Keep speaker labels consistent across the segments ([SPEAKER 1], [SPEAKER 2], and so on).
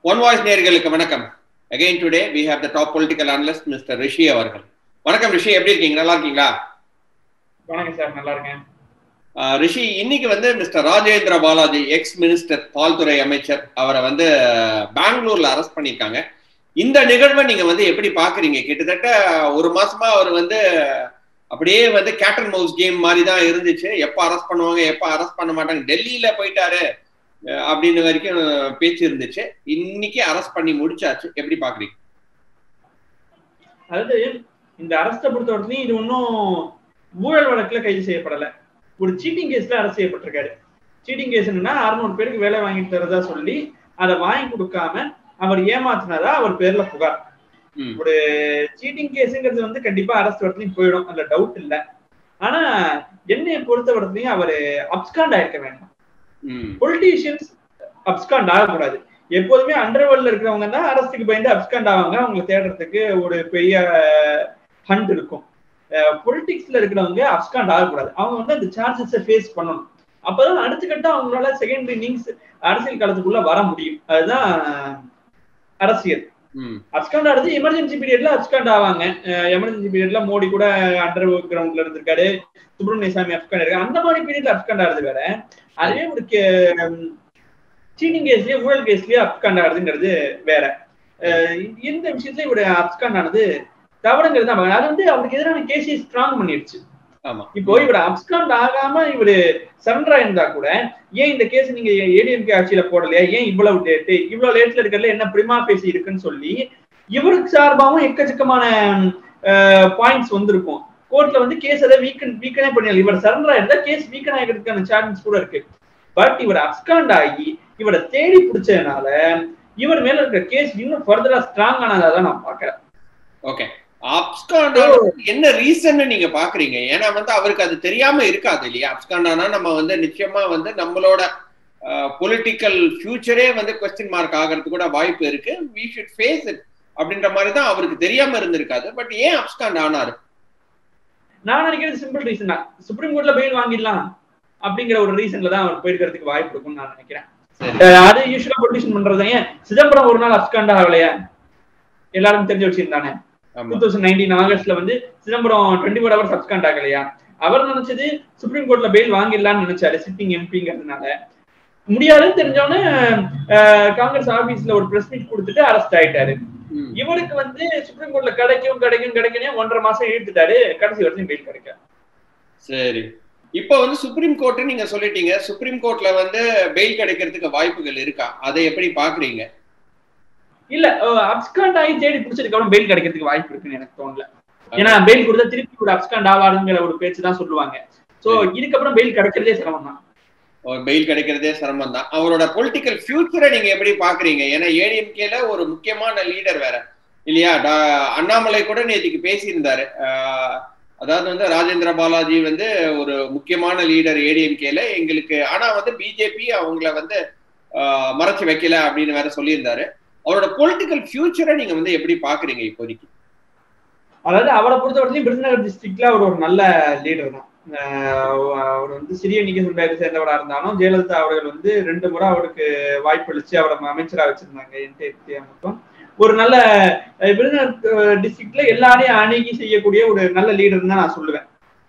[SPEAKER 1] One voice நேர்களுக்கு வணக்கம் again today we have the top political analyst mister Rishi அவர்கள் வணக்கம் ரிஷி எப்படி இருக்கீங்க நல்லா இருக்கீங்களா
[SPEAKER 2] வணக்கம் சார் நல்லா இருக்கேன்
[SPEAKER 1] ஆஹ் ரிஷி இன்னைக்கு வந்து mister Rajendra Balaji ex minister பால்துறை அமைச்சர் அவரை வந்து பெங்களூர்ல அரெஸ்ட் பண்ணியிருக்காங்க இந்த நிகழ்வை நீங்க வந்து எப்படி பாக்குறீங்க கிட்டத்தட்ட ஒரு மாசமா அவர் வந்து அப்படியே வந்து கேட்டன் மவுஸ் கேம் மாதிரி தான் இருந்துச்சு எப்ப அரெஸ்ட் பண்ணுவாங்க எப்ப அரெஸ்ட் பண்ண மாட்டாங்க டெல்லியில போயிட்டாரு அஹ் அப்படின்னு வரைக்கும் பேச்சு இருந்துச்சு இன்னைக்கு அரெஸ்ட் பண்ணி முடிச்சாச்சு எப்படி பாக்குறீங்க
[SPEAKER 2] அதாவது இந்த அரசை பொறுத்த வரைக்கும் இது ஒன்றும் ஊழல் வழக்குல கைது செய்யப்படல ஒரு சீட்டிங் கேஸ்ல அரசு செய்யப்பட்டிருக்காரு சீட்டிங் கேஸ் என்னன்னா அறுநூறு பேருக்கு வேலை வாங்கிட்டு தரதா சொல்லி அதை வாங்கி கொடுக்காம அவர் ஏமாத்தினதா அவர் பேர்ல புகார்
[SPEAKER 1] ம்.
[SPEAKER 2] ஒரு சீட்டிங் கேஸுங்கிறது வந்து கண்டிப்பா அரசு வரத்துலையும் போயிடும் அதுல டவுட் இல்ல ஆனா என்னைய பொறுத்த வரத்துலையும் அவர் அப்ஸ்காண்ட் ஆயிருக்க வேண்டாம்
[SPEAKER 1] ம்
[SPEAKER 2] பொலிட்டீஷியன்ஸ் அப்ஸ்காண்ட் ஆகக்கூடாது எப்போதுமே அண்டர்வேர்ல்ட்ல இருக்கிறவங்க தான் அரசுக்கு பயந்து அப்ஸ்காண்ட் ஆவாங்க அவங்களை தேடுறதுக்கு ஒரு பெரிய ஹண்ட் இருக்கும் பொலிட்டிக்ஸ்ல இருக்கிறவங்க அப்ஸ்காண்ட் ஆகக்கூடாது அவங்க வந்து அந்த சார்ஜஸை ஃபேஸ் பண்ணணும் அப்பதான் அடுத்த கட்டம் அவங்களால செகண்ட் இன்னிங்ஸ் அரசியல் காலத்துக்குள்ள வர முடியும் அதுதான் அரசியல்
[SPEAKER 1] ம்
[SPEAKER 2] அப்ஸ்காண்ட் ஆனது எமர்ஜென்சி பீரியட்ல அப்ஸ்காண்ட் ஆவாங்க எமர்ஜென்சி பீரியட்ல மோடி கூட அண்டர் கிரவுண்ட்ல இருந்திருக்காரு சுப்பிரமணிய சாமி அப்ஸ்காண்ட் இருக்கு அந்த மாதிரி பீரியட்ல அப்ஸ்காண்ட் ஆகுது வேற அதுவே ஒரு சீட்டிங் கேஸ்லயே ஊழல் கேஸ்லயே அப்ஸ்காண்ட் ஆகுதுங்கிறது வேற அஹ் இந்த விஷயத்துல இவரு அப்ஸ்காண்ட் ஆனது தவறுங்கிறது தான் அது வந்து அவருக்கு எதிரான கேஸை ஸ்ட்ராங் பண்ணிடுச்சு
[SPEAKER 1] ஆமா
[SPEAKER 2] இப்போ இவர் அப்ஸ்காண்ட் ஆகாம இவரு சரண்டர் ஆயிருந்தா கூட ஏன் இந்த கேஸ் நீங்க ஏடிஎம்கே ஆட்சியில போடலையா ஏன் இவ்வளவு லேட்டு இவ்வளவு லேட்ல இருக்கிறதுல என்ன பிரிமா பேசி இருக்குன்னு சொல்லி இவருக்கு சார்பாகவும் எக்கச்சக்கமான பாயிண்ட்ஸ் வந்திருக்கும் கோர்ட்ல வந்து கேஸ் அதை வீக்கன் வீக்கனே பண்ணல இவர் சரண்டர் ஆயிருந்தா கேஸ் வீக்கன் ஆகிறதுக்கான சான்ஸ் கூட இருக்கு பட் இவர் அப்ஸ்காண்ட் ஆகி இவரை தேடி பிடிச்சதுனால இவர் மேல இருக்கிற கேஸ் இன்னும் ஃபர்தரா ஸ்ட்ராங் ஆனதா தான் நான் பாக்குறேன்
[SPEAKER 1] ஓகே அப்ஸ்காண்ட் என்ன ரீசன் நீங்க பாக்குறீங்க ஏன்னா வந்து அவருக்கு அது தெரியாம இருக்காது இல்லையா அப்ஸ்காண்ட் ஆனா நம்ம வந்து நிச்சயமா வந்து நம்மளோட பொலிட்டிக்கல் ஃபியூச்சரே வந்து கொஸ்டின் மார்க் ஆகிறதுக்கு கூட வாய்ப்பு இருக்கு வி ஷுட் ஃபேஸ் இட் அப்படின்ற மாதிரி தான் அவருக்கு தெரியாம இருந்திருக்காது பட் ஏன் அப்ஸ்காண்ட் ஆனாரு
[SPEAKER 2] நான் நினைக்கிறது சிம்பிள் ரீசன் தான் சுப்ரீம் கோர்ட்ல பெயில் வாங்கிடலாம் அப்படிங்கிற ஒரு ரீசன்ல தான் அவர் போயிருக்கிறதுக்கு வாய்ப்பு இருக்கும்னு நான் நினைக்கிறேன்
[SPEAKER 1] சரி.
[SPEAKER 2] அஹ் அது யூஸ்வலா பொலிட்டிஷன் பண்றது ஏன் சிதம்பரம் ஒரு நாள் அப்ஸ்காண்ட் ஆகலையா எல்லாருக்கும் தெரிஞ்ச விஷயம் தானே டூ
[SPEAKER 1] ஆமா
[SPEAKER 2] தௌசண்ட் நைன்டீன் ஆகஸ்ட்ல வந்து Chidambaram twenty four hours abscond ஆகலையா அவர் நினைச்சது சுப்ரீம் கோர்ட்ல பெயில் வாங்கிடலாம்னு நினைச்சாரு சிட்டிங் எம்பிங்கிறதுனால முடியாதுன்னு தெரிஞ்சவொடனே அஹ், காங்கிரஸ் ஆபீஸ்ல ஒரு பிரஸ் மீட் கொடுத்துட்டு அரெஸ்ட் ஆயிட்டாரு
[SPEAKER 1] ம்.
[SPEAKER 2] இவருக்கு வந்து சுப்ரீம் கோர்ட்ல கிடைக்கும் கிடைக்கும் கிடைக்கும் ஒன்றரை மாசம் இழுத்துட்டாரு கடைசி வரைக்கும் பெயில் கிடைக்க
[SPEAKER 1] சரி இப்போ வந்து சுப்ரீம் கோர்ட் நீங்க சொல்லிட்டீங்க சுப்ரீம் கோர்ட்ல வந்து பெயில் கிடைக்கிறதுக்கு வாய்ப்புகள் இருக்கா அதை எப்படி பாக்குறீங்க
[SPEAKER 2] இல்ல அப்ஸ்காண்ட் ஆகி தேடி பிடிச்சதுக்கு அப்புறம் பெயில் கிடைக்கிறதுக்கு வாய்ப்பு இருக்குன்னு எனக்கு தோணல ஏன்னா பெயில் கொடுத்தா திருப்பி ஒரு அப்ஸ்காண்ட் ஆவாருங்கிற ஒரு பேச்சு தான் சொல்லுவாங்க சோ இதுக்கப்புறம் பெயில் கிடைக்கிறதே சிரமம் தான்
[SPEAKER 1] பெயில் கிடைக்கிறதே சிரமம் தான் அவரோட பொலிட்டிக்கல் ஃபியூச்சரை நீங்க எப்படி பாக்குறீங்க ஏன்னா ஏடிஎம்கேல ஒரு முக்கியமான லீடர் வேற இல்லையா டா- அண்ணாமலை கூட நேற்றுக்கு பேசியிருந்தாரு ஆஹ் அதாவது வந்து ராஜேந்திர பாலாஜி வந்து ஒரு முக்கியமான லீடர் ஏடிஎம்கேல எங்களுக்கு ஆனா வந்து பிஜேபி அவங்கள வந்து ஆஹ் மறைச்சு வைக்கல அப்படின்னு வேற சொல்லியிருந்தாரு அவரோட பொலிட்டிக்கல் ஃபியூச்சரை நீங்க வந்து எப்படி பாக்குறீங்க இப்போதைக்கு
[SPEAKER 2] அதாவது அவரை பொறுத்த வரைக்கும் விருதுநகர் டிஸ்ட்ரிக்ட்ல அவர் ஒரு நல்ல லீடர் தான் ஆஹ் அவர் வந்து சிறிய எண்ணிக்கை சமுதாயத்தை சேர்ந்தவரா இருந்தாலும் ஜெயலலிதா அவர்கள் வந்து ரெண்டு முறை அவருக்கு வாய்ப்பு அளிச்சு அவரை அமைச்சரா வச்சிருந்தாங்க என்டிஏ மட்டும் ஒரு நல்ல அஹ், விருதுநகர் டிஸ்ட்ரிக்ட்ல எல்லாரையும் அணுகி செய்யக்கூடிய ஒரு நல்ல லீடர் தான் நான் சொல்லுவேன்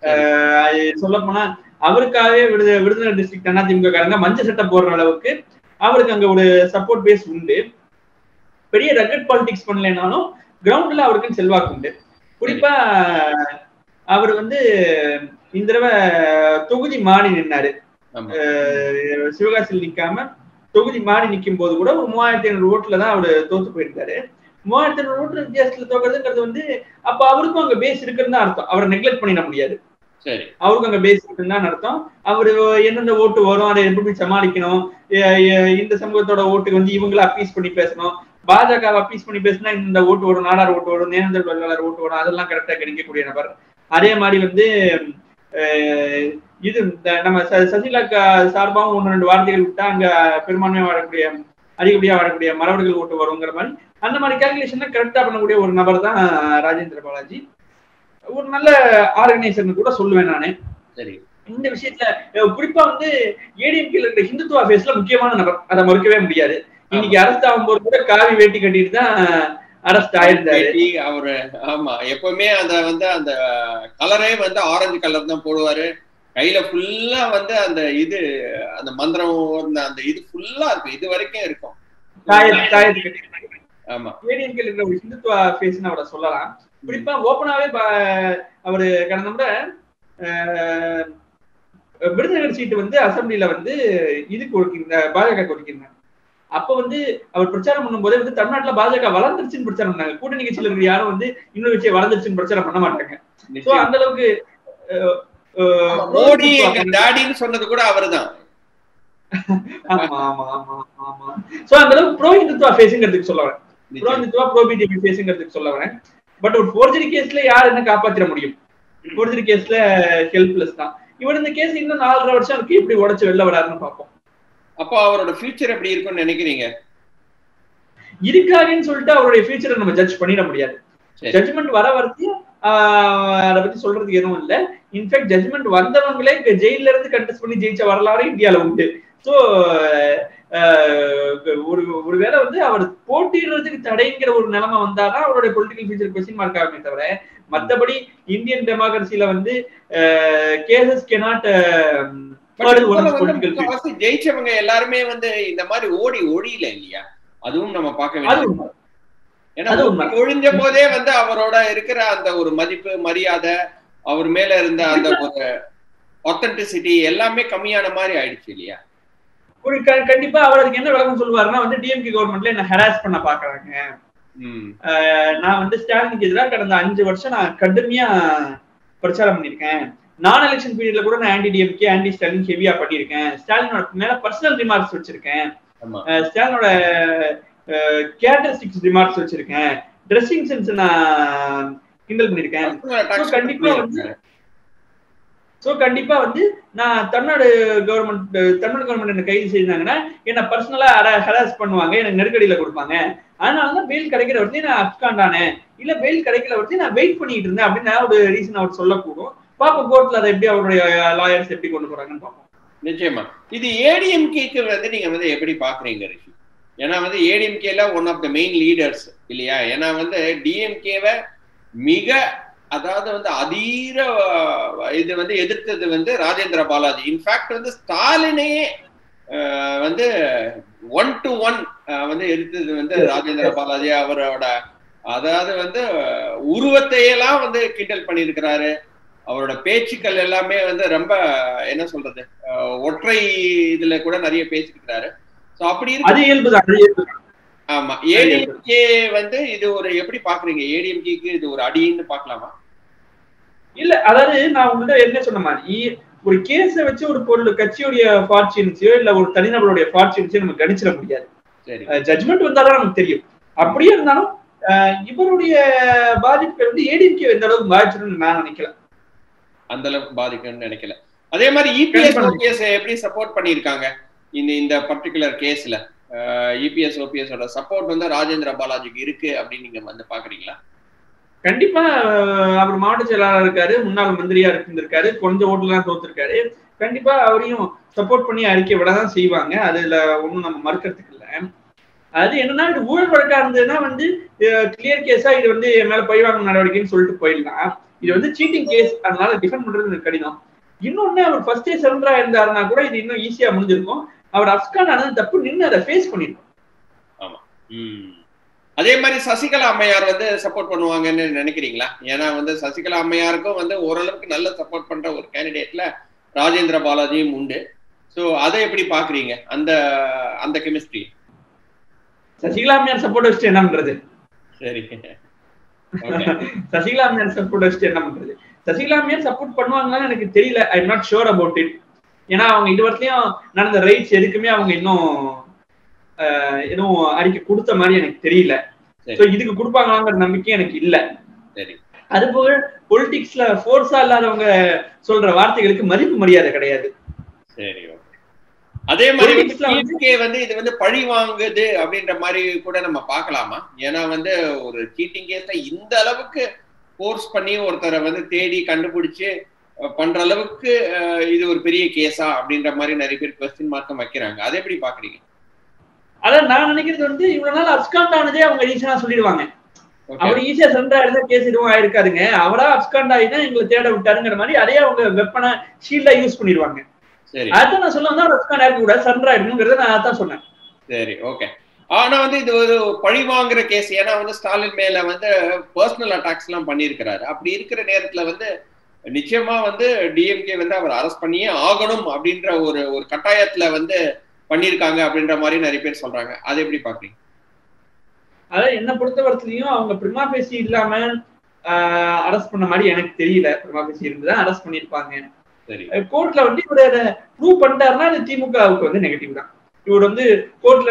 [SPEAKER 2] சொல்ல போனா அவருக்காகவே விருது விருதுநகர் டிஸ்ட்ரிக்ட் அதிமுக காரங்க மஞ்சள் சட்டை போடுற அளவுக்கு அவருக்கு அங்க ஒரு சப்போர்ட் பேஸ் உண்டு பெரிய ரகட் பாலிடிக்ஸ் பண்ணலைனாலும் கிரவுண்ட்ல அவருக்குன்னு செல்வாக்கு உண்டு குறிப்பா அவர் வந்து இந்த தடவை தொகுதி மாறி நின்னாரு
[SPEAKER 1] ஆமா
[SPEAKER 2] அஹ் சிவகாசியில் நிக்காம தொகுதி மாறி நிக்கும் போது கூட ஒரு மூவாயிரத்தி ஐநூறு ஓட்டுல தான் அவரு தோத்து போயிருக்காரு மூவாயிரத்தி ஐநூறு ஓட்டு வித்தியாசத்துல தோக்குறதுங்கிறது வந்து அப்ப அவருக்கும் அங்க பேஸ் இருக்குன்னு தான் அர்த்தம் அவரை நெக்லெக்ட் பண்ணிட முடியாது
[SPEAKER 1] சரி
[SPEAKER 2] அவருக்கு அங்க பேஸ் இருக்குன்னு தான் அர்த்தம் அவரு எந்தெந்த ஓட்டு வரும் அதை எப்படி சமாளிக்கணும் எ- எ- இந்த சமூகத்தோட ஓட்டுக்கு வந்து இவங்கள அப்பீஸ் பண்ணி பேசணும் பாஜக அப்பீஸ் பண்ணி பேசினா இந்த ஓட்டு வரும் நாடார் ஓட்டு வரும் நேரந்தல் வெள்ளாளர் ஓட்டு வரும் அதெல்லாம் கரெக்டா கிடைக்கக்கூடிய நபர் அதே மாதிரி வந்து அஹ், இது இந்த நம்ம ச- சசிகலா சார்பாகவும் ஒன்று ரெண்டு வார்த்தைகள் விட்டா அங்க பெரும்பான்மையா வாழக்கூடிய அதிகப்படியா வாழக்கூடிய மரபர்கள் ஓட்டு வருங்கிற மாதிரி அந்த மாதிரி கேல்குலேஷன் கரெக்டா பண்ணக்கூடிய ஒரு நபர் தான் ராஜேந்திர பாலாஜி ஒரு நல்ல ஆர்கனைசர்னு கூட சொல்லுவேன் நானு
[SPEAKER 1] சரி
[SPEAKER 2] இந்த விஷயத்துல அஹ், குறிப்பா வந்து ஏடிஎம்கேல இருக்கிற ஹிந்துத்துவா ஃபேஸ்ல முக்கியமான நபர் அதை மறுக்கவே முடியாது இன்னைக்கு அரெஸ்ட் ஆகும்போது கூட காவி வேட்டி கட்டிட்டு தான் அரெஸ்ட் ஆயிருந்தாரு
[SPEAKER 1] பேட்டி அவரு ஆமா எப்பவுமே அந்த வந்து அந்த கலரே வந்து ஆரஞ்சு கலர் தான் போடுவாரு கையில ஃபுல்லா வந்து அந்த இது அந்த மந்திரம் ஓடுன அந்த இது ஃபுல்லா இருக்கும் இது வரைக்கும் இருக்கும்
[SPEAKER 2] தாயத்து தாயத்து கட்டி
[SPEAKER 1] ஆமா
[SPEAKER 2] ஏடிஎம்கே இருக்கிற ஒரு ஹிந்துத்துவா ஃபேஸ்னு அவரை சொல்லலாம் குறிப்பா ஓப்பனாவே அவரு கடந்த முறை அஹ், விருதுநகர் சீட்டு வந்து அசம்பிளில வந்து இதுக்கு ஒதுக்கியிருந்த பாஜக ஒதுக்கியிருந்தாங்க அப்ப வந்து அவர் பிரச்சாரம் பண்ணும்போதே வந்து தமிழ்நாட்டுல பாஜக வளர்ந்துருச்சுன்னு பிரச்சாரம் பண்ணாங்க கூட்டணி கட்சியில இருக்கிற யாரும் வந்து இன்னொரு கட்சியை வளர்ந்துருச்சுன்னு பிரச்சாரம் பண்ண மாட்டாங்க சோ
[SPEAKER 1] நிச்சயம்.
[SPEAKER 2] அந்த அளவுக்கு அஹ், அஹ்,
[SPEAKER 1] மோடி எங்க டாடின்னு சொன்னது கூட அவருதான்
[SPEAKER 2] ஆமா ஆமா ஆமா ஆமா சோ அந்த அளவுக்கு ப்ரோ இந்துத்துவா ஃபேஸுங்கிறதுக்கு சொல்ல வரேன் ப்ரோ
[SPEAKER 1] நிச்சயம்.
[SPEAKER 2] இந்துத்துவா ப்ரோ பிஜேபி ஃபேஸுங்கிறதுக்கு சொல்ல வரேன் பட் ஒரு ஃபோர்ஜரி கேஸ்ல யார் என்ன காப்பாத்திட முடியும் ஃபோர்ஜரி கேஸ்ல ஹெல்ப்லெஸ் தான் இவர் இந்த கேஸ் இன்னும் நாலரை வருஷம் இருக்கு எப்படி உடைச்சு வெளில வராருன்னு பார்ப்போம்
[SPEAKER 1] அப்போ அவரோட ஃபியூச்சர் எப்படி இருக்கும்னு நினைக்கிறீங்க
[SPEAKER 2] இருக்காருன்னு சொல்லிட்டு அவருடைய ஃபியூச்சரை நம்ம ஜட்ஜ் பண்ணிட முடியாது
[SPEAKER 1] சரி.
[SPEAKER 2] ஜட்ஜ்மெண்ட் வர வரைக்கும் ஆஹ், அதை பத்தி சொல்றதுக்கு எதுவும் இல்ல இன்ஃபேக்ட் ஜட்ஜ்மெண்ட் வந்தவங்களே இங்க ஜெயில இருந்து கண்டெஸ்ட் பண்ணி ஜெயிச்ச வரலாறு இந்தியால உண்டு ஸோ ஒரு ஒருவேளை வந்து அவர் போட்டியிடுறதுக்கு தடைங்கிற ஒரு நிலைமை வந்தாதான் அவருடைய பொலிட்டிக்கல் ஃபியூச்சர் கொஸ்டின் மார்க் ஆகுமே தவிர மத்தபடி இந்தியன் டெமோக்ரஸில வந்து கேசஸ் கெனாட்
[SPEAKER 1] But இதுல வந்து முக்காவாசி ஜெயிச்சவங்க எல்லாருமே வந்து இந்த மாதிரி ஓடி ஒழியல இல்லையா அதுவும் நம்ம பார்க்க
[SPEAKER 2] அது
[SPEAKER 1] வேண்டியது
[SPEAKER 2] உண்மை.
[SPEAKER 1] ஏன்னா
[SPEAKER 2] அது உண்மை.
[SPEAKER 1] ஒழிஞ்ச போதே வந்து அவரோட இருக்கிற அந்த ஒரு மதிப்பு மரியாதை அவர் மேல இருந்த அந்த ஒரு ஒத்தன்டிசிட்டி எல்லாமே கம்மியான மாதிரி ஆயிடுச்சு இல்லையா
[SPEAKER 2] ஒரு க- கண்டிப்பா அவர் அதுக்கு என்ன விளக்கம் சொல்லுவாருன்னா வந்து டிஎம்கே கவர்மெண்ட்ல என்ன ஹராஸ் பண்ண பாக்குறாங்க
[SPEAKER 1] ம்
[SPEAKER 2] அஹ் நான் வந்து ஸ்டாலினுக்கு எதிராக கடந்த அஞ்சு வருஷம் நான் கடுமையா பிரச்சாரம் பண்ணியிருக்கேன் நான் எலெக்ஷன் பீரியட்ல கூட நான் ஆன்டி டிஎம்கே ஆன்டி ஸ்டாலின் ஹெவியா பண்ணியிருக்கேன் ஸ்டாலினோட மேல பர்சனல் ரிமார்க்ஸ் வச்சிருக்கேன்
[SPEAKER 1] ஆமா
[SPEAKER 2] அஹ் ஸ்டாலினோட கேரக்டரிஸ்டிக்ஸ் ரிமார்க்ஸ் வச்சிருக்கேன் ட்ரெஸ்ஸிங் சென்ஸ் நான் கிண்டல் பண்ணியிருக்கேன்
[SPEAKER 1] Personal attacks
[SPEAKER 2] So, கண்டிப்பா
[SPEAKER 1] பண்ணி
[SPEAKER 2] வந்து-
[SPEAKER 1] இருக்காரு.
[SPEAKER 2] சோ கண்டிப்பா வந்து நான் தமிழ்நாடு கவர்மெண்ட் தமிழ்நாடு கவர்மெண்ட் என்ன கைது செய்தாங்கன்னா என்ன பர்சனலா ஹராஸ் பண்ணுவாங்க எனக்கு நெருக்கடியில கொடுப்பாங்க அதனாலதான் பெயில் கிடைக்கிற வரைக்கும் நான் அப்காண்டானேன் இல்ல பெயில் கிடைக்கிற வரைக்கும் நான் வெயிட் பண்ணிட்டு இருந்தேன் அப்படின்னு ஒரு ரீசன் அவர் சொல்லக்கூடும் பாப்போம் கோர்ட்ல அதை எப்படி அவருடைய லாயர்ஸ் எப்படி கொண்டு போறாங்கன்னு பார்ப்போம்
[SPEAKER 1] நிச்சயமா இது ஏடிஎம்கேக்கு வந்து நீங்க வந்து எப்படி பாக்குறீங்க ரிஷி ஏன்னா வந்து ஏடிஎம்கேல one of the main leaders இல்லையா ஏன்னா வந்து டிஎம்கேவை மிக அதாவது வந்து அதீர அஹ், இது வந்து எதிர்த்தது வந்து ராஜேந்திர பாலாஜி இன்ஃபேக்ட் வந்து ஸ்டாலினையே அஹ், வந்து ஒன் டு ஒன் வந்து எதிர்த்தது வந்து ராஜேந்திர பாலாஜி அவரோட அதாவது வந்து அஹ், உருவத்தையெல்லாம் வந்து கிண்டல் பண்ணியிருக்கிறாரு அவரோட பேச்சுக்கள் எல்லாமே வந்து ரொம்ப என்ன சொல்றது அஹ், ஒற்றை இதுல கூட நிறைய பேசிக்கிறாரு சோ அப்படி இருக்கு
[SPEAKER 2] அது இயல்புதான் அது இயல்புதான்.
[SPEAKER 1] ஆமா ஏடிஎம்கே வந்து இது ஒரு எப்படி பாக்குறீங்க ஏடிஎம்கேக்கு இது ஒரு அடின்னு பாக்கலாமா
[SPEAKER 2] இல்ல அதாவது நான் உங்கள்ட்ட என்ன சொன்ன மாதிரி ஒரு கேஸ வச்சு ஒரு பொருள் கட்சியுடைய ஃபார்ச்சுன்ஸையோ இல்ல ஒரு தனிநபருடைய ஃபார்ச்சுன்ஸையோ நம்ம கணிச்சிட முடியாது
[SPEAKER 1] சரி
[SPEAKER 2] ஜட்மெண்ட் வந்தாதான் நமக்கு தெரியும் அப்படியே இருந்தாலும் அஹ், இவருடைய பாதிப்புகள் வந்து ஏடிஎம்கே எந்த அளவுக்கு பாதிச்சிடும் நான் நினைக்கல
[SPEAKER 1] அந்த அளவுக்கு பாதிக்கும்னு நினைக்கல அதே மாதிரி இபிஎஸ்
[SPEAKER 2] கண்டிப்பா.
[SPEAKER 1] ஓபிஎஸ் எப்படி சப்போர்ட் பண்ணியிருக்காங்க இந்த இந்த பர்டிகுலர் கேஸ்ல இபிஎஸ் ஓபிஎஸோட சப்போர்ட் வந்து ராஜேந்திர பாலாஜிக்கு இருக்கு அப்படின்னு நீங்க வந்து பாக்குறீங்களா
[SPEAKER 2] கண்டிப்பா அஹ், அவர் மாவட்ட செயலாளர் இருக்காரு முன்னாள் மந்திரியா இருந்திருக்காரு கொஞ்சம் ஓட்டுலாம் தோத்துருக்காரு கண்டிப்பா அவரையும் சப்போர்ட் பண்ணி அறிக்கை விட தான் செய்வாங்க அதுல ஒண்ணும் நம்ம மறுக்கிறதுக்கு இல்ல அது என்னன்னா இது ஊழல் வழக்கா இருந்ததுன்னா வந்து கிளியர் கேஸா இது வந்து என் மேல பழிவாங்க நடவடிக்கைன்னு சொல்லிட்டு போயிடலாம் இது வந்து சீட்டிங் கேஸ் அதனால டிஃபெண்ட் பண்றது எனக்கு கடினம் இன்னொன்னு அவர் ஃபர்ஸ்டே சரண்டரா இருந்தாருன்னா கூட இது இன்னும் ஈஸியா முடிஞ்சிருக்கும் அவர் அப்கான் ஆனது தப்பு நின்று அதை ஃபேஸ் பண்ணிருக்கும்
[SPEAKER 1] ம். அதே மாதிரி சசிகலா அம்மையார் வந்து சப்போர்ட் பண்ணுவாங்கன்னு நினைக்கிறீங்களா ஏன்னா வந்து சசிகலா அம்மையாருக்கும் வந்து ஓரளவுக்கு நல்ல சப்போர்ட் பண்ற ஒரு கேண்டிடேட்ல ராஜேந்திர பாலாஜியும் உண்டு சோ அதை எப்படி பாக்குறீங்க அந்த அந்த கெமிஸ்ட்ரி
[SPEAKER 2] சசிகலா அம்மையார் சப்போர்ட் வச்சுட்டு என்ன பண்றது
[SPEAKER 1] சரி Okay.
[SPEAKER 2] சசிகலா அம்மையார் சப்போர்ட் வச்சுட்டு என்ன பண்றது சசிகலா அம்மையார் சப்போர்ட் பண்ணுவாங்களான்னு எனக்கு தெரியல I am not sure about it ஏன்னா அவங்க இது வரைக்கும் நடந்த ரைட்ஸ் எதுக்குமே அவங்க இன்னும் ஆஹ், எதுவும் அறிக்கை கொடுத்த மாதிரி எனக்கு தெரியல
[SPEAKER 1] சரி.
[SPEAKER 2] சோ இதுக்கு கொடுப்பாங்களாங்கிற நம்பிக்கை எனக்கு இல்ல
[SPEAKER 1] சரி
[SPEAKER 2] அது போக பொலிட்டிக்ஸ்ல ஃபோர்ஸா இல்லாதவங்க சொல்ற வார்த்தைகளுக்கு மதிப்பு மரியாதை கிடையாது
[SPEAKER 1] சரி okay. அதே மாதிரி வந்து
[SPEAKER 2] Politics ல வந்து-
[SPEAKER 1] TMK வந்து இது வந்து பழி வாங்குது அப்படின்ற மாதிரி கூட நம்ம பார்க்கலாமா ஏன்னா வந்து ஒரு சீட்டிங் கேஸ்ல இந்த அளவுக்கு ஃபோர்ஸ் பண்ணி ஒருத்தரை வந்து தேடி கண்டுபிடிச்சு அஹ், பண்ற அளவுக்கு அஹ், இது ஒரு பெரிய கேஸா அப்படின்ற மாதிரி நிறைய பேர் கொஸ்டின் மார்க்கம் வைக்கிறாங்க அதை எப்படி பாக்குறீங்க
[SPEAKER 2] அதான் நான் நினைக்கிறது வந்து இவ்வளவு நாள் அப்ஸ்காண்ட் ஆனதே அவங்க ஈஸியா சொல்லிடுவாங்க
[SPEAKER 1] Okay.
[SPEAKER 2] அவர் ஈஸியா சண்டை ஆயிருந்தா கேஸ் எதுவும் ஆயிருக்காதுங்க அவரா அப்ஸ்காண்ட் ஆயினா எங்களை தேட விட்டாருங்கிற மாதிரி அதே அவங்க வெப்பனை ஷீல்டா யூஸ் பண்ணிடுவாங்க
[SPEAKER 1] சரி
[SPEAKER 2] அதான் நான் சொல்ல வந்தா அவர் அப்ஸ்காண்ட் ஆயிருக்க கூடாது சண்டை ஆயிருக்குங்கிறத நான் அதான் சொன்னேன்
[SPEAKER 1] சரி ஓகே ஆனா வந்து இது ஒரு பழி வாங்குற கேஸ் ஏன்னா வந்து ஸ்டாலின் மேல வந்து பர்சனல் அட்டாக்ஸ் எல்லாம் பண்ணியிருக்கிறாரு அப்படி இருக்கிற நேரத்துல வந்து நிச்சயமா வந்து டிஎம்கே வந்து அவர் அரெஸ்ட் பண்ணியே ஆகணும் அப்படின்ற ஒரு ஒரு கட்டாயத்துல வந்து பண்ணியிருக்காங்க அப்படின்ற மாதிரி நிறைய பேர் சொல்றாங்க அதை எப்படி பாக்குறீங்க
[SPEAKER 2] அதாவது என்ன பொறுத்தவரத்துலயும் அவங்க பிரிமா பேசி இல்லாம அரெஸ்ட் பண்ண மாதிரி எனக்கு தெரியல பிரிமா பேசி இருந்துதான் அரெஸ்ட் பண்ணிருப்பாங்க
[SPEAKER 1] சரி
[SPEAKER 2] கோர்ட்ல வந்து இவர் ப்ரூவ் பண்ணிட்டாருன்னா அது திமுகவுக்கு வந்து நெகட்டிவ் தான் இவர் வந்து கோர்ட்ல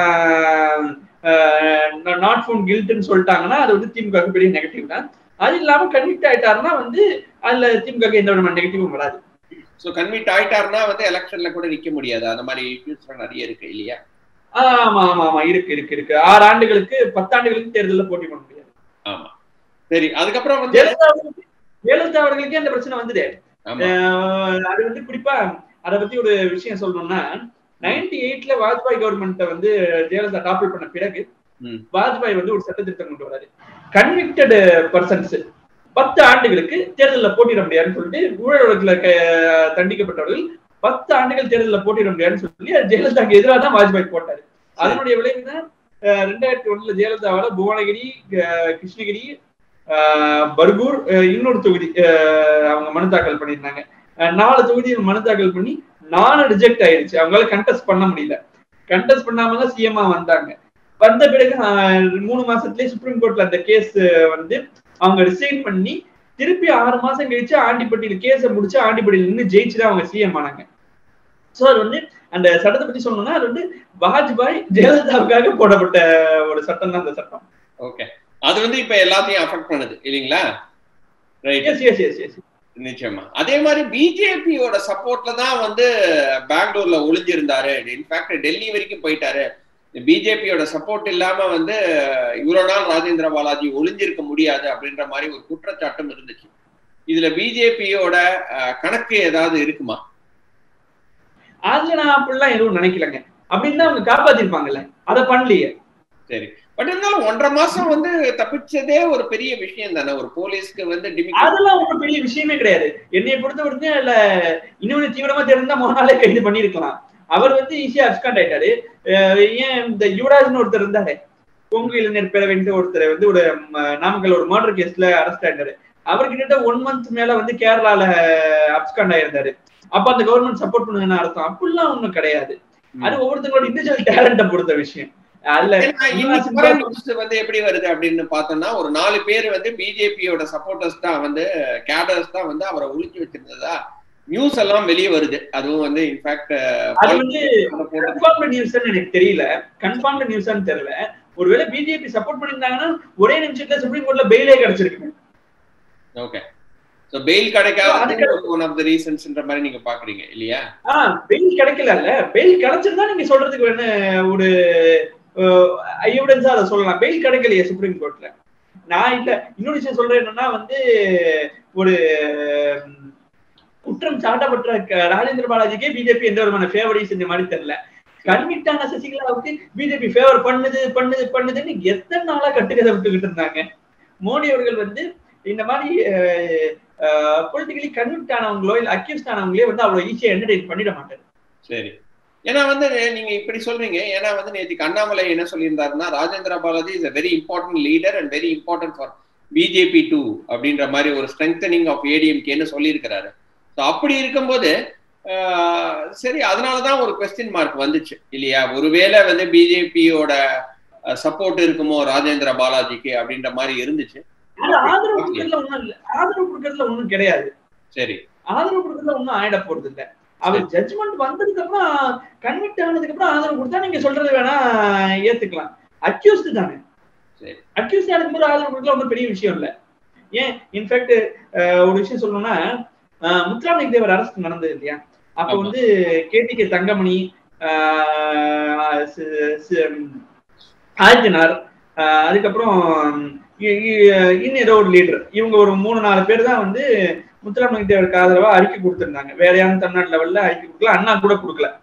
[SPEAKER 2] நான் நாட் ஃபோன் கில்ட்னு சொல்லிட்டாங்கன்னா அது வந்து திமுகவுக்கு பெரிய நெகட்டிவ் தான் அது இல்லாம கன்விக்ட் ஆயிட்டாருன்னா வந்து அதுல திமுக எந்த விதமான நெகட்டிவும் வராது
[SPEAKER 1] ஸோ கன்விட் ஆயிட்டாருன்னா வந்து எலெக்ஷன்ல கூட நிக்க முடியாது அந்த மாதிரி இஷ்யூஸ் நிறைய இருக்கு இல்லையா
[SPEAKER 2] ஆமா ஆமா ஆமா இருக்கு இருக்கு இருக்கு ஆறு ஆண்டுகளுக்கு பத்தாண்டுகளுக்கு தேர்தலில் போட்டி பண்ண முடியாது
[SPEAKER 1] ஆமா சரி அதுக்கப்புறம் வந்து
[SPEAKER 2] ஜெயலலிதா அவர்களுக்கு- ஜெயலலிதா அவர்களுக்கே அந்த பிரச்சனை வந்தது
[SPEAKER 1] ஆமா
[SPEAKER 2] அஹ் அது வந்து குறிப்பா அத பத்தி ஒரு விஷயம் சொல்லணும்னா நைன்டி எயிட்ல வாஜ்பாய் கவர்மெண்ட்டை வந்து ஜெயலலிதா டாப்பிள் பண்ண பிறகு
[SPEAKER 1] ம்.
[SPEAKER 2] வாஜ்பாய் வந்து ஒரு சட்ட திருத்தம் கொண்டு வராரு கன்விக்டட் பர்சன்ஸ் பத்து ஆண்டுகளுக்கு தேர்தலில் போட்டியிட முடியாதுன்னு சொல்லிட்டு ஊழல் வழக்குல க- தண்டிக்கப்பட்டவர்கள் பத்து ஆண்டுகள் தேர்தலில் போட்டியிட முடியாதுன்னு சொல்லி அது ஜெயலலிதாக்கு எதிராக தான் வாஜ்பாய் போட்டாரு அதனுடைய விளைவு தான் அஹ் ரெண்டாயிரத்தி ஒண்ணுல ஜெயலலிதாவால புவனகிரி அஹ் கிருஷ்ணகிரி அஹ் பர்கூர் அஹ் இன்னொரு தொகுதி அஹ் அவங்க மனு தாக்கல் பண்ணியிருந்தாங்க அஹ் நாலு தொகுதியில் மனு தாக்கல் பண்ணி நாலு ரிஜெக்ட் ஆயிருச்சு அவங்களால கண்டெஸ்ட் பண்ண முடியல கண்டெஸ்ட் பண்ணாம தான் சிஎம்ஆ வந்தாங்க வந்த பிறகு அஹ், மூணு மாசத்துலயே சுப்ரீம் கோர்ட்ல அந்த கேஸ் வந்து அவங்க ரிசைன் பண்ணி திருப்பி ஆறு மாசம் கழிச்சு ஆண்டிப்பட்டியில் கேஸை முடிச்சு ஆண்டிப்பட்டியில் நின்று ஜெயிச்சு தான் அவங்க சிஎம் ஆனாங்க சோ அது வந்து அந்த சட்டத்தை பத்தி சொல்லணும்னா அது வந்து வாஜ்பாய் ஜெயலலிதாவுக்காக போடப்பட்ட ஒரு சட்டம் தான் அந்த சட்டம்
[SPEAKER 1] ஓகே அது வந்து இப்ப எல்லாத்தையும் அஃபெக்ட் பண்ணுது இல்லைங்களா right
[SPEAKER 2] yes yes yes yes
[SPEAKER 1] நிச்சயமா அதே மாதிரி பிஜேபியோட சப்போர்ட்ல தான் வந்து பெங்களூர்ல ஒளிஞ்சிருந்தாரு இன்ஃபேக்ட் டெல்லி வரைக்கும் போயிட்டாரு பிஜேபியோட சப்போர்ட் இல்லாம வந்து இவ்வளவு நாள் ராஜேந்திர பாலாஜி ஒளிஞ்சிருக்க முடியாது அப்படின்ற மாதிரி ஒரு குற்றச்சாட்டும் இருந்துச்சு இதுல பிஜேபியோட கணக்கு ஏதாவது இருக்குமா
[SPEAKER 2] அதுல நான் அப்படிலாம் எதுவும் நினைக்கலங்க அப்படின்னு அவங்க காப்பாத்திருப்பாங்கல்ல அதை பண்ணலையே
[SPEAKER 1] சரி பட் இருந்தாலும் ஒன்றரை மாசம் வந்து தப்பிச்சதே ஒரு பெரிய விஷயம் தானே ஒரு போலீஸ்க்கு வந்து டிமிக்
[SPEAKER 2] அதெல்லாம் ஒன்றும் பெரிய விஷயமே கிடையாது என்னைய பொறுத்த வரைக்கும் இல்ல இன்னொன்னு தீவிரமா தெரிந்தா முத நாளே கைது பண்ணிருக்கலாம் அவர் வந்து ஈஸியா அப்ஸ்காண்ட் ஆயிட்டாரு அஹ் ஏன் இந்த யுவராஜ்னு ஒருத்தர் இருந்தாரு கொங்கு இளைஞர் பேரவைன்ட்டு ஒருத்தர் வந்து ஒரு ம- நாமக்கல் ஒரு மர்டர் கேஸ்ல அரெஸ்ட் ஆயிட்டாரு அவர் கிட்ட ஒன் மந்த் மேல வந்து கேரளால அப்ஸ்காண்ட் ஆயிருந்தாரு அப்ப அந்த கவர்மெண்ட் சப்போர்ட் பண்ணுங்கன்னு அர்த்தம் அப்படிலாம் ஒண்ணும் கிடையாது அது ஒவ்வொருத்தங்களோட இண்டிவிஜுவல் டேலண்ட பொறுத்த விஷயம் அதுல
[SPEAKER 1] ஏன்னா, இன்னைக்கு வர news வந்து எப்படி வருது அப்படின்னு பார்த்தோம்னா ஒரு நாலு பேர் வந்து பிஜேபியோட சப்போர்ட்டர்ஸ் தான் வந்து கேடர்ஸ் தான் வந்து அவரை ஒழிச்சு வச்சிருந்ததா நியூஸ் எல்லாம் வெளியே வருது அதுவும் வந்து இன்ஃபேக்ட்
[SPEAKER 2] அது வந்து கன்ஃபார்ம்டு நியூஸ்னு எனக்கு தெரியல கன்ஃபார்ம்டு நியூஸ்னு தெரியல ஒருவேளை பிஜேபி சப்போர்ட் பண்ணிருந்தாங்கன்னா ஒரே நிமிஷத்துல சுப்ரீம் கோர்ட்ல பெயிலே கிடைச்சிருக்கு
[SPEAKER 1] ஓகே சோ பெயில் கிடைக்காத
[SPEAKER 2] அதுக்கு-
[SPEAKER 1] ஒன் ஆஃப் த ரீசன்ஸ்ன்ற மாதிரி நீங்க பாக்குறீங்க இல்லையா
[SPEAKER 2] ஆஹ் பெயில் கிடைக்கல பெயில் கிடைச்சிருந்தா நீங்க சொல்றதுக்கு வேணா ஒரு எவிடன்ஸா அதை சொல்லலாம் பெயில் கிடைக்கலையே சுப்ரீம் கோர்ட்ல நான் இல்ல இன்னொரு விஷயம் சொல்றேன் என்னன்னா வந்து ஒரு ம், குற்றம் சாட்டப்பட்ட க- ராஜேந்திர பாலாஜிக்கே பிஜேபி எந்த விதமான ஃபேவரையும் செஞ்ச மாதிரி தெரியல கன்விக்ட் ஆன சசிகலாவுக்கு பிஜேபி ஃபேவர் பண்ணுது பண்ணுது பண்ணுதுன்னு எத்தனை நாளா கட்டுக்கதை விட்டுக்கிட்டு இருந்தாங்க மோடி அவர்கள் வந்து இந்த மாதிரி பொலிட்டிக்கலி கன்விக்ட் ஆனவங்களோ இல்ல அக்யூஸ்ட் ஆனவங்களே வந்து அவ்வளவு ஈஸியா என்டர்டைன் பண்ணிட மாட்டாரு
[SPEAKER 1] சரி ஏன்னா வந்து நீங்க இப்படி சொல்றீங்க ஏன்னா வந்து நேற்றுக்கு அண்ணாமலை என்ன சொல்லியிருந்தாருன்னா Rajendra Balaji is a very important leader and very important for BJP too அப்படின்ற மாதிரி ஒரு ஸ்ட்ரெங்தனிங் ஆஃப் ஏடிஎம்கேன்னு சொல்லியிருக்கிறாரு ஸோ அப்படி இருக்கும்போது ஆஹ், சரி அதனாலதான் ஒரு கொஸ்டின் மார்க் வந்துச்சு இல்லையா ஒருவேளை வந்து பிஜேபியோட சப்போர்ட் இருக்குமோ ராஜேந்திர பாலாஜிக்கு அப்படின்ற மாதிரி இருந்துச்சு
[SPEAKER 2] அது ஆதரவு கொடுக்கறதுல ஒண்ணும் இல்ல ஆதரவு கொடுக்கறதுல ஒண்ணும் கிடையாது
[SPEAKER 1] சரி
[SPEAKER 2] ஆதரவு கொடுக்கறதுல ஒண்ணும் ஆயிட போறது இல்ல அவர் ஜட்ஜ்மெண்ட் வந்ததுக்கு அப்புறம் கன்விக்ட் ஆனதுக்கு அப்புறம் ஆதரவு கொடுத்தா நீங்க சொல்றது வேணா ஏத்துக்கலாம் அக்யூஸ்ட் தானே
[SPEAKER 1] சரி.
[SPEAKER 2] அக்யூஸ்ட் ஆனதுக்கு போது ஆதரவு கொடுக்கல ஒன்றும் பெரிய விஷயம் இல்ல ஏன் இன்ஃபேக்ட் ஒரு விஷயம் சொல்லணும்னா அஹ், முத்துராமலிங்க தேவர் அரசு நடந்தது இல்லையா அப்ப
[SPEAKER 1] ஆமா.
[SPEAKER 2] வந்து கேடிகே தங்கமணி ஆஹ், சி- சி- ஆதித்யனார் ஆஹ், அதுக்கப்புறம் இ- இ- இன்னும் ஏதோ ஒரு லீடர் இவங்க ஒரு மூணு நாலு பேர் தான் வந்து முத்துராமலிங்க தேவருக்கு ஆதரவா அறிக்கை கொடுத்திருந்தாங்க வேற யாரும் தமிழ்நாடு லெவல்ல அறிக்கை கொடுக்கல அண்ணா கூட கொடுக்கல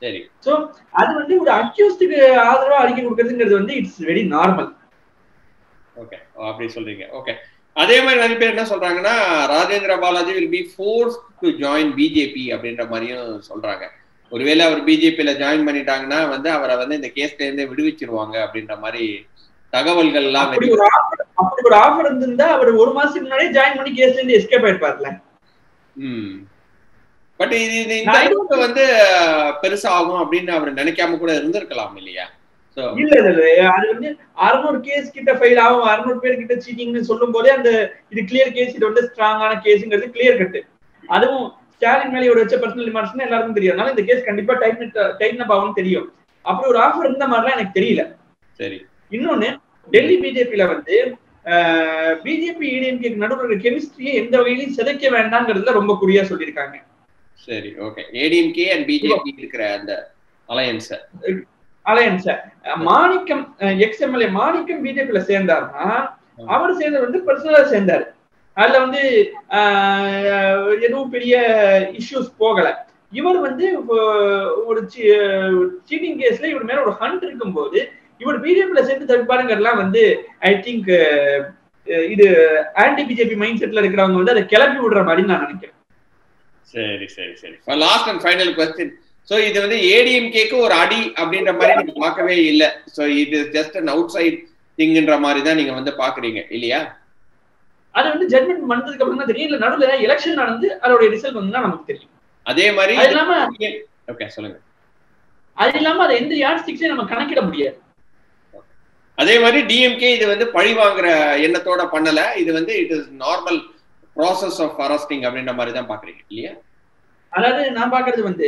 [SPEAKER 1] சரி
[SPEAKER 2] சோ அது வந்து ஒரு அக்யூஸ்டுக்கு ஆதரவா அறிக்கை கொடுக்கறதுங்கிறது வந்து இட்ஸ் வெரி நார்மல்
[SPEAKER 1] ஓகே அப்படி சொல்றீங்க ஓகே அதே மாதிரி நிறைய பேர் என்ன சொல்றாங்கன்னா Rajendra Balaji will be force to join BJP அப்படின்ற மாதிரியும் சொல்றாங்க ஒருவேளை அவர் பிஜேபியில ஜாயின் பண்ணிட்டாங்கன்னா வந்து அவரை வந்து இந்த கேஸ்ல இருந்து விடுவிச்சிருவாங்க அப்படின்ற மாதிரி தகவல்கள் எல்லாம்
[SPEAKER 2] அப்படி ஒரு ஆஃபர் அப்படி ஒரு ஆஃபர் இருந்திருந்தா அவர் ஒரு மாசத்துக்கு முன்னாடியே ஜாயின் பண்ணி கேஸ்ல இருந்து எஸ்கேப் ஆயிருப்பார்ல
[SPEAKER 1] ம் பட் இது இது இந்த அளவுக்கு வந்து பெருசா ஆகும் அப்படின்னு அவர் நினைக்காம கூட இருந்திருக்கலாம் இல்லையா சோ
[SPEAKER 2] இல்ல இல்ல இல்ல அது வந்து அறுநூறு கேஸ் கிட்ட ஃபைல் ஆகும் அறுநூறு பேர் கிட்ட சீட்டிங்னு சொல்லும் போதே அந்த இது கிளியர் கேஸ் இது வந்து ஸ்ட்ராங்கான கேஸ்ங்கிறது கிளியர் கட்டு அதுவும் ஸ்டாலின் மேலே ஒரு வச்ச பர்சனல் டிமாண்ட்ஸ் எல்லாருக்கும் தெரியும் அதனால இந்த கேஸ் கண்டிப்பா டைட் டைட்ன ஆகும்னு தெரியும் அப்படி ஒரு ஆஃபர் இருந்த மாதிரிலாம் எனக்கு தெரியல
[SPEAKER 1] சரி
[SPEAKER 2] இன்னொன்னு டெல்லி பிஜேபியில வந்து பிஜேபி இடிஎம்கே நடுவில் இருக்கிற கெமிஸ்ட்ரியை எந்த வகையிலையும் சிதைக்க வேண்டாங்கிறதுல ரொம்ப குறியா சொல்லியிருக்காங்க
[SPEAKER 1] சரி ஓகே ஏடிஎம்கே அண்ட் பிஜேபி இருக்கிற அந்த அலையன்ஸ
[SPEAKER 2] அலையன்ஸ மாணிக்கம் எக்ஸ்எம்எல்ஏ மாணிக்கம் பிஜேபியில சேர்ந்தாருன்னா அவர் சேர்ந்தது வந்து பர்சனலா சேர்ந்தாரு அதுல வந்து எதுவும் பெரிய இஷ்யூஸ் போகல இவர் வந்து ஒரு சீட்டிங் கேஸ்ல இவர் மேல ஒரு ஹண்ட் இருக்கும்போது இவர் பிஜேபியில சேர்த்து தடுப்பாருங்கிறதுலாம் வந்து ஐ திங்க் இது ஆன்டி பிஜேபி மைண்ட் செட்ல இருக்கிறவங்க வந்து அதை கிளப்பி விடுற மாதிரி நான் நினைக்கிறேன்
[SPEAKER 1] சரி சரி சரி last and final question so இது வந்து ஏடிஎம்கேக்கு ஒரு அடி அப்படின்ற மாதிரி நீங்க பார்க்கவே இல்லை சோ இது ஜஸ்ட் அன் அவுட் சைட் திங்ன்ற மாதிரி தான் நீங்க வந்து பாக்குறீங்க இல்லையா
[SPEAKER 2] அது வந்து ஜட்மெண்ட் வந்ததுக்கு அப்புறம் தான் தெரியும் இல்ல நடுவுல எலெக்ஷன் நடந்து அதோட ரிசல்ட் வந்து நமக்கு தெரியும்
[SPEAKER 1] அதே மாதிரி
[SPEAKER 2] அது இல்லாம
[SPEAKER 1] ஓகே சொல்லுங்க
[SPEAKER 2] அது இல்லாம அது எந்த யார் ஸ்டிக்ஸையும் நம்ம கணக்கிட முடியாது
[SPEAKER 1] அதே மாதிரி டிஎம்கே இது வந்து பழி வாங்குற எண்ணத்தோட பண்ணல இது வந்து it is normal process of arresting அப்படின்ற மாதிரி தான் பாக்குறீங்க இல்லையா
[SPEAKER 2] அதாவது நான் பாக்குறது வந்து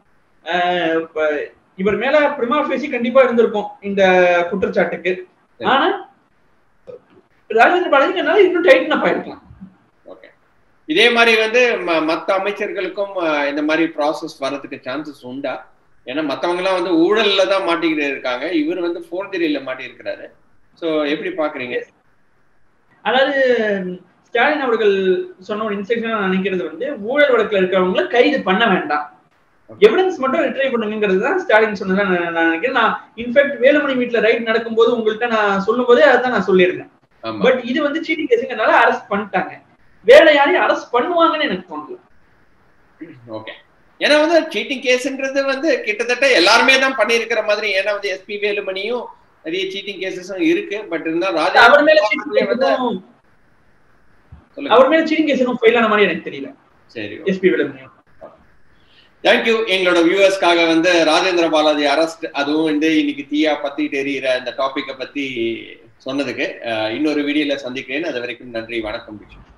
[SPEAKER 2] இவர் மேல பிரிமா பேசி கண்டிப்பா இருந்திருக்கும் இந்த குற்றச்சாட்டுக்கு ஆனா ராஜேந்திர பாலாஜினால இன்னும் டைட்டன் அப் ஆயிருக்கலாம்
[SPEAKER 1] ஓகே இதே மாதிரி வந்து மத்த அமைச்சர்களுக்கும் இந்த மாதிரி ப்ராசஸ் வர்றதுக்கு சான்சஸ் உண்டா ஏன்னா மத்தவங்க எல்லாம் வந்து ஊழல்ல தான் மாட்டிக்கிட்டு இருக்காங்க இவர் வந்து ஃபோர்ஜரியில மாட்டி இருக்கிறாரு சோ எப்படி பாக்குறீங்க
[SPEAKER 2] அதாவது ஸ்டாலின் அவர்கள் சொன்ன ஒரு இன்ஸ்ட்ரக்ஷன் நான் நினைக்கிறது வந்து ஊழல் வழக்குல இருக்கிறவங்கள கைது பண்ண வேண்டாம் எவிடன்ஸ் மட்டும் ரிட்ரை பண்ணுங்கிறது தான் ஸ்டாலின் சொன்னதா நான் நினைக்கிறேன் நான் இன்ஃபேக்ட் வேலுமணி வீட்டுல ரைட் நடக்கும்போது உங்கள்கிட்ட நான் சொல்லும் போதே அதான் நான் சொல்லியிருந்தேன் பட் இது வந்து சீட்டிங் கேஸுங்கிறனால அரெஸ்ட் பண்ணிட்டாங்க வேற யாரையும் அரெஸ்ட் பண்ணுவாங்கன்னு எனக்கு தோணல
[SPEAKER 1] ஓகே ஏன்னா வந்து சீட்டிங் கேஸ்ன்றது வந்து கிட்டத்தட்ட எல்லாருமே தான் பண்ணியிருக்கிற மாதிரி ஏன்னா வந்து எஸ்பி வேலுமணியும் நிறைய சீட்டிங் கேசஸும் இருக்கு பட் இருந்தா ராஜா
[SPEAKER 2] அவர் மேல அவர் மேல சீட்டிங் கேஸ் எதுவும் ஃபைல் ஆன மாதிரி எனக்கு தெரியல
[SPEAKER 1] சரி
[SPEAKER 2] எஸ்பி வேலுமணியும்
[SPEAKER 1] தேங்க்யூ எங்களோட வியூவர்ஸ்க்காக வந்து ராஜேந்திர பாலாஜி அரெஸ்ட் அதுவும் வந்து இன்னைக்கு தீயா பத்திட்டு எறிகிற அந்த டாபிக்கை பத்தி சொன்னதுக்கு இன்னொரு வீடியோல சந்திக்கிறேன் அது வரைக்கும் நன்றி வணக்கம்